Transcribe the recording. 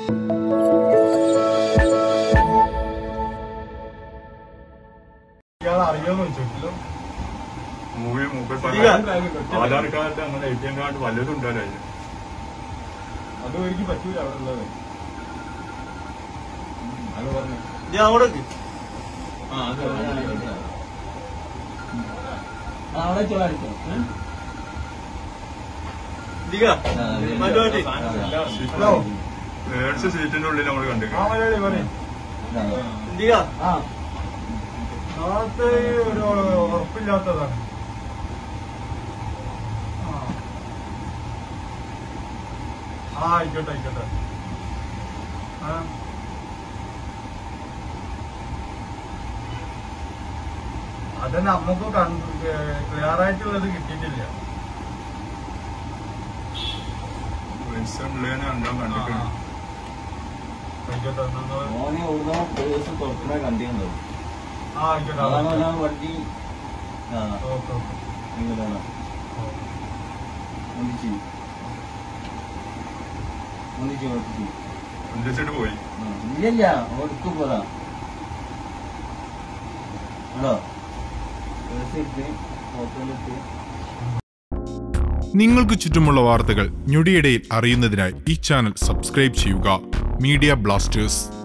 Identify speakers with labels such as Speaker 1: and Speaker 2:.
Speaker 1: ഇയാൾ അറിയോന്ന് ചോദിച്ചില്ലോ
Speaker 2: മൂവി മൂപ്പർ
Speaker 1: ഇല്ല.
Speaker 2: ആധാർ കാർഡ് അങ്ങനെ എ ടി എം കാർഡ് വല്ലതും ഉണ്ടാവില്ല
Speaker 1: അത് എനിക്ക് പറ്റൂല അവിടെ ഉള്ളത് അത് പറഞ്ഞു നീ അവിടെ നിക്ക്. ആ അത്
Speaker 3: അവിടെ ചോദിച്ചോ
Speaker 1: ദിക മറ്റോട്ടി ഹലോ
Speaker 2: മേടിച്ച സീറ്റിന്റെ ഉള്ളിൽ നമ്മൾ കണ്ടു
Speaker 1: ആ മലയാളി പറയും ദിക
Speaker 3: ആ
Speaker 1: നാളത്തെ ഒരു ഉറപ്പില്ലാത്തതാണ് ആ. ആ ആയിക്കോട്ടെ ആയിക്കോട്ടെ ആ അത് നമുക്ക് ക്ലിയർ ആയിട്ടുള്ളത് കിട്ടിയിട്ടില്ല
Speaker 2: പൈസ ഉള്ളതിനെ രണ്ടാം കണ്ടിട്ടുണ്ട്
Speaker 1: ആയിക്കോട്ടെ നിങ്ങൾ
Speaker 3: മോനെ എവിടുന്നോ പേഴ്സ് തുറക്കണ കണ്ടിട്ടുണ്ടോ
Speaker 1: ആ ആയിക്കോട്ടെ
Speaker 3: അതാണ്
Speaker 1: ആയിക്കോട്ടെ.
Speaker 3: ഞാൻ വണ്ടി ആ
Speaker 1: ഓക്കെ ഓക്കെ
Speaker 3: ഇങ്ങനെയാണ് ഒന്നിച്ച് ഒന്നിച്ച് ഒന്നിച്ച്
Speaker 2: ഒന്നിച്ചിട്ട് പോയി
Speaker 3: ഇല്ലല്ല ഒടുക്ക് പോരാ ആണോ പേഴ്സ് ഇട്ട് ഫോട്ടോയിലിട്ട്
Speaker 4: നിങ്ങൾക്ക് ചുറ്റുമുള്ള വാർത്തകൾ ഞൊടിയിടയിൽ അറിയുന്നതിനായി ഈ ചാനൽ സബ്സ്ക്രൈബ് ചെയ്യുക മീഡിയ ബ്ലാസ്റ്റേഴ്സ്